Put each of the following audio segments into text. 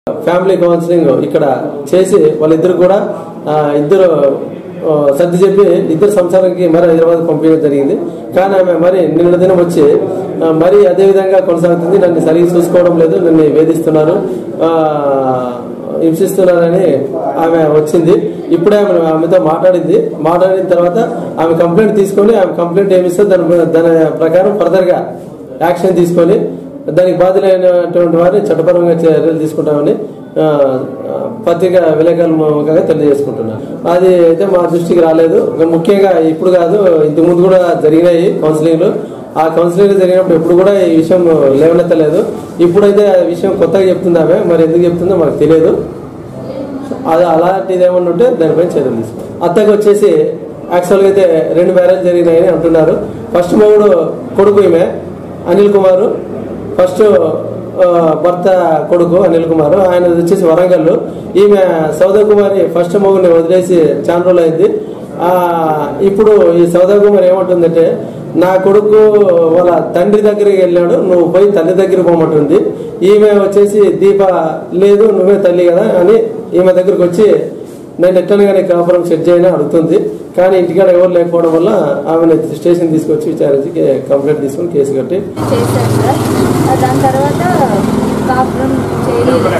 family counselling ఇక్కడ చేసి వాళ్ళిద్దరు కూడా ఆ, ఇద్దరు ఆ, సర్ది చెప్పి ఇద్దరు సంసారానికి మరి హైదరాబాద్ పంపించడం జరిగింది కానీ ఆమె మరి నిన్న దినం వచ్చి ఆ, మరి అదే విధంగా కొనసాగుతుంది నన్ను సరిగ్గా చూసుకోవడం లేదు నన్ను వేధిస్తున్నారు ఆ, హింసిస్తున్నారని ఆమె వచ్చింది ఇప్పుడే ఆమె ఆమెతో మాట్లాడింది మాట్లాడిన తర్వాత ఆమె కంప్లైంట్ తీసుకొని ఆమె కంప్లైంట్ ఏమిస్తే దాని దాని ప్రకారం ఫర్దర్ గా యాక్షన్ తీసుకొని దానికి బాధ్యులైనటువంటి వారిని చట్టపరంగా చర్యలు తీసుకుంటామని ఆ, ఆ, పత్రిక విలేకరులుగా తెలియజేసుకుంటున్నాను అది అయితే మా దృష్టికి రాలేదు ముఖ్యంగా ఇప్పుడు కాదు ఇంతకు ముందు కూడా జరిగినాయి కౌన్సిలింగ్లు ఆ కౌన్సిలింగ్ జరిగినప్పుడు ఎప్పుడు కూడా ఈ విషయం లేవనెత్తలేదు ఇప్పుడైతే ఆ విషయం కొత్తగా చెప్తుంది ఆమె మరి ఎందుకు చెప్తుందో మనకు తెలియదు అది అలాంటిది ఏమన్నా ఉంటే దానిపైన చర్యలు తీసుకోవాలి అత్తకి వచ్చేసి యాక్చువల్గా అయితే రెండు మ్యారేజ్ జరిగినాయని అంటున్నారు ఫస్ట్ మొగుడు కొడుకు ఈమె అనిల్ కుమార్ ఫస్ట్ ఆ, భర్త కొడుకు అనిల్ కుమార్ ఆయన వచ్చేసి వరంగల్ ఈమె సౌద కుమారి ఫస్ట్ మొగుడిని వదిలేసి చాలా రోజులు అయింది ఆ, ఇప్పుడు ఈ సౌద కుమార్ ఏమంటుందంటే నా కొడుకు వాళ్ళ తండ్రి దగ్గరికి వెళ్ళాడు నువ్వు పోయి తల్లి దగ్గరికి పోమంటుంది ఈమె వచ్చేసి దీప లేదు నువ్వే తల్లి కదా అని ఈమె దగ్గరికి వచ్చి నేను ఎట్టనగానే కాపురం సెట్ చేయని అడుగుతుంది కానీ ఇంటికాడ ఎవరు లేకపోవడం వల్ల ఆమెను స్టేషన్ తీసుకొచ్చి విచారించి కే- కంప్లైంట్ తీసుకొని కేసు కట్టి చేశారు సార్ ఆ దాని తర్వాత కాపురం చేయలేదు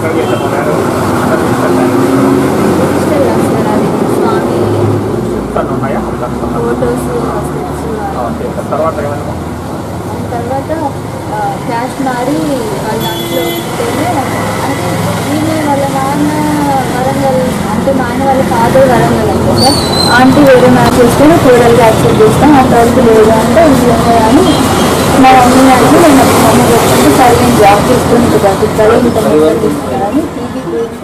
హాస్టల్ సార్ అది స్వామి ఫోటోస్ తర్వాత తర్వాత ఆ, క్యాష్ మారి వాళ్ళ దాంట్లో ఉంటేనే అంటే ఈమె వాళ్ళ నాన్న వరంగల్ అంటే మా ఆయన వాళ్ళ ఫాదర్ వరంగల్ అంటే సార్ ఆంటీ వేరే మ్యాచ్ చేస్తే కూరలు యాక్సెప్ట్ చేస్తాం అంతవరకు లేదు అంటే ఇది అని మా మమ్మీని అంటే నేను ఒక మమ్మీ చెప్తుంటే సరే నేను జాబ్ చేసుకుంటూ బతుకుతాను ఇంత ముందు తీసుకున్నాను టీవీ చూస్తే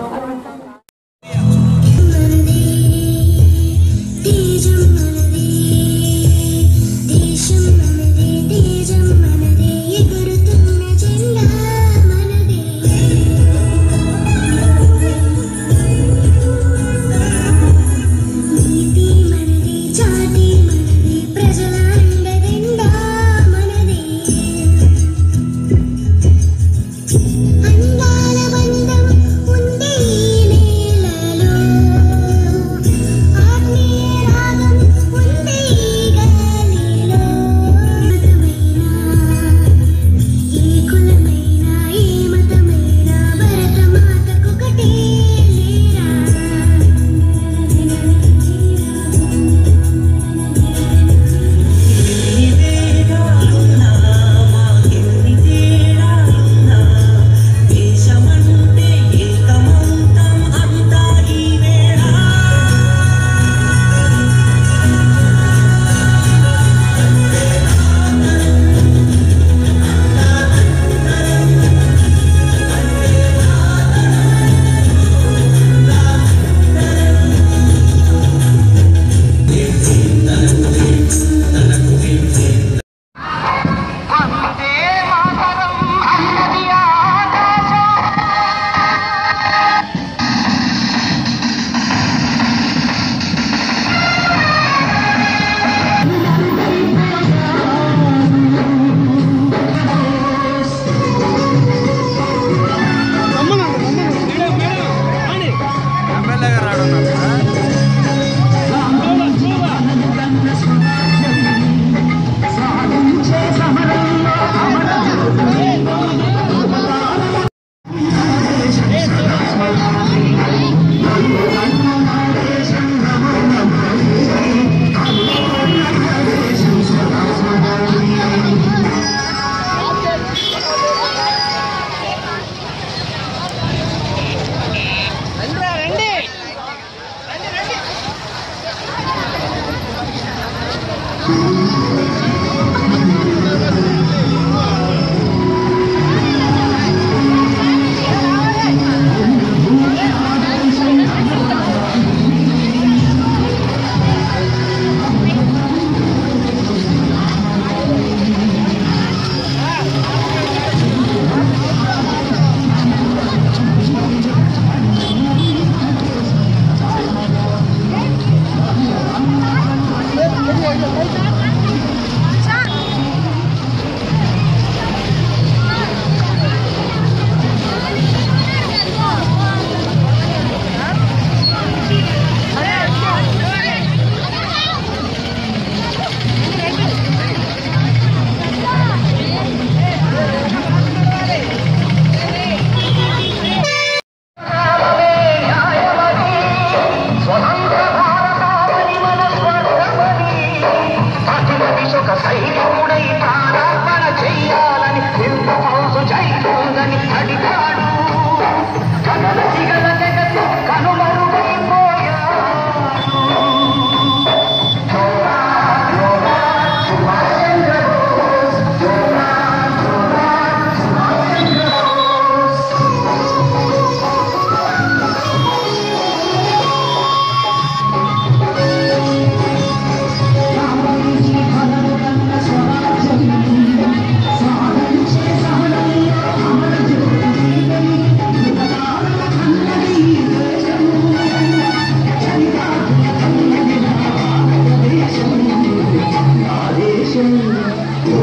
తేజం మనదే దేశం మనదే తేజం మనదే ఎగురుతున్న జెండా మనదే నీతి మనదే జాతి మనదే ప్రజల అండదండా మనదే అందాల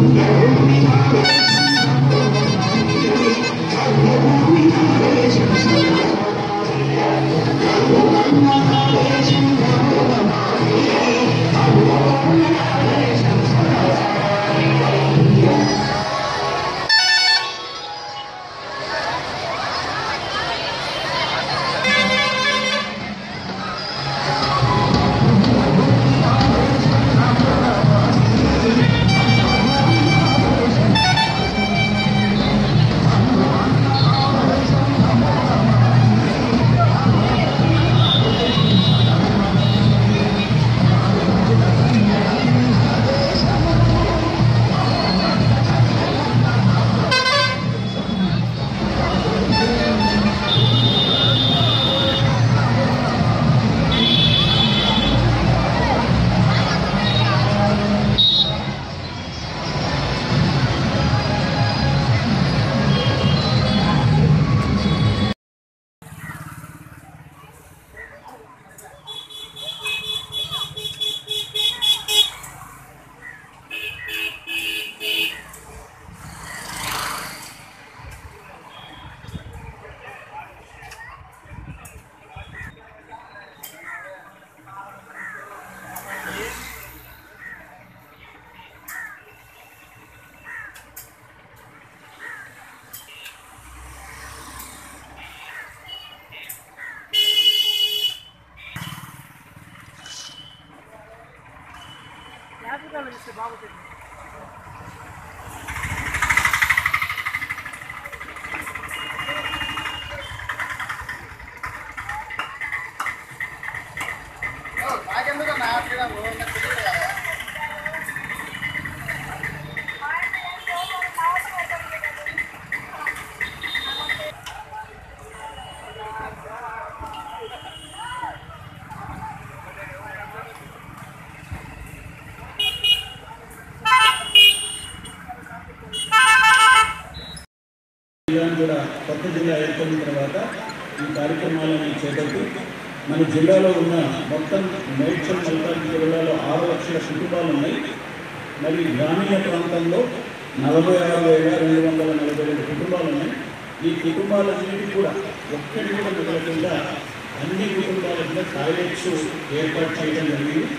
జిల్లాను కూడా కొత్త జిల్లా ఏర్పడిన తర్వాత ఈ కార్యక్రమాలను చేపట్టి మన జిల్లాలో ఉన్న మొత్తం మేడ్చల్ మల్కాజ్గిరి జిల్లాలో ఆరు లక్షల కుటుంబాలు ఉన్నాయి మరి గ్రామీణ ప్రాంతంలో నలభై ఆరు వేల రెండు వందల నలభై రెండు కుటుంబాలు ఉన్నాయి ఈ కుటుంబాలన్నిటి కూడా ఒక్కటి కూడా మిగలకుండా అన్ని కుటుంబాల కూడా టాయిలెట్స్ ఏర్పాటు చేయడం జరిగింది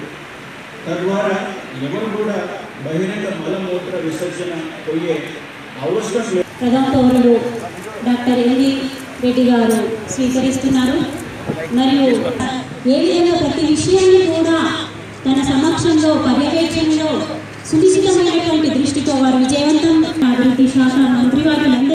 తద్వారా ఎవరు కూడా బహిరంగ మలమూత్ర విసర్జన పోయే అవసరం లేదు ప్రథమ పౌరులు డాక్టర్ ఎల్వి రెడ్డి గారు స్వీకరిస్తున్నారు మరియు ఏ విధంగా ప్రతి విషయాన్ని కూడా తన సమక్షంలో పర్యవేక్షణలో సునిశ్చితమైనటువంటి దృష్టితో వారు విజయవంతం అభివృద్ధి శాఖ మంత్రి వారిని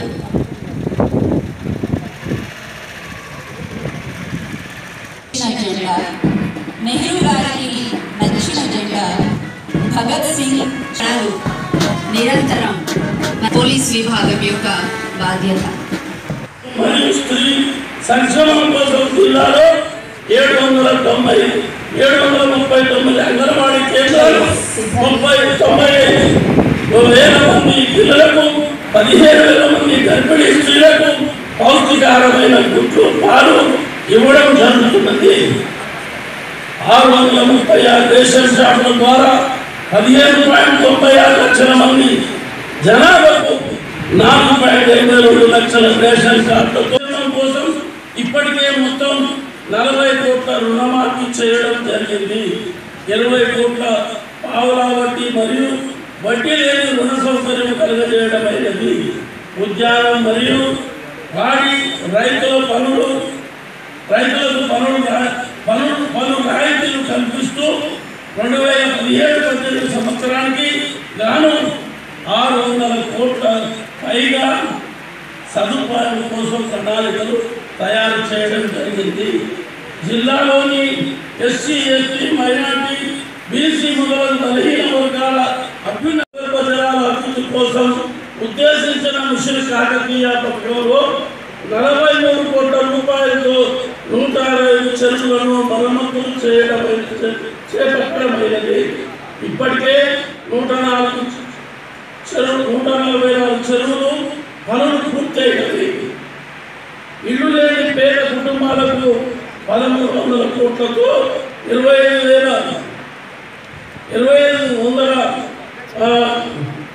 నచ్చిన జెండా నెహ్రూ గారికి నచ్చిన జెండా భగత్ సింగ్ చాలు నిరంతరం పోలీస్ విభాగం యొక్క బాధ్యత మరియు స్త్రీ సంక్షేమం కోసం జిల్లాలో ఏడు వందల తొంభై ఏడు వందల ముప్పై తొమ్మిది అంగన్వాడీ కేంద్రాలు ముప్పై తొంభై వేల మంది పిల్లలకు పదిహేను వేల మంది గర్భిణీ స్త్రీలకు పౌష్టికారమైన గుడ్లు పాలు ఇవ్వడం జరుగుతున్నది ఆరు వందల ముప్పై ఆరు రేషన్ షాపుల ద్వారా పదిహేను పాయింట్ తొంభై ఆరు లక్షల మంది జనాభాకు నాలుగు పాయింట్ ఎనభై రెండు లక్షల రేషన్ కార్డుల కోసం కోసం ఇప్పటికే మొత్తం నలభై కోట్ల రుణమాఫీ చేయడం జరిగింది ఇరవై కోట్ల పావులా వడ్డీ మరియు వడ్డీ లేని రుణ సౌకర్యం కలుగజేయడమైనది ఉద్యానం మరియు వాడి రైతుల పనులు రైతులకు పనులు రా- పనులు పలు రాయితీలు కల్పిస్తూ రెండు వేల పదిహేడు పద్దెనిమిది సంవత్సరానికి గాను ఆరు వందల కోట్ల పైగా సదుపాయాల కోసం ప్రణాళికలు తయారు చేయడం జరిగింది జిల్లాలోని ఎస్సీ ఎస్టీ మైనార్టీ బీసీ మొదలగు బలహీన వర్గాల అభ్యున్నత జనాల అభివృద్ధి కోసం ఉద్దేశించిన మిషన్ కాకతీయ పథకంలో నలభై మూడు కోట్ల రూపాయలతో నూట అరవై చెరువులను మరమ్మతులు చేయడం చేపట్టడమైనది ఇప్పటికే నూట నాలుగు చెరువు నూట నలభై నాలుగు చెరువులు పనులు పూర్తయినవి ఇల్లు లేని పేద కుటుంబాలకు పదమూడు వందల కోట్లతో ఇరవై ఐదు వేల ఇరవై ఐదు వందల ఆ,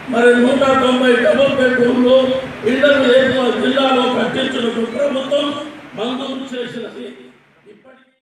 మరి నూట తొంభై డబుల్ బెడ్రూమ్లు ఇళ్లను జిల్లాలో కట్టించినప్పుడు ప్రభుత్వం మంజూరు చేసినది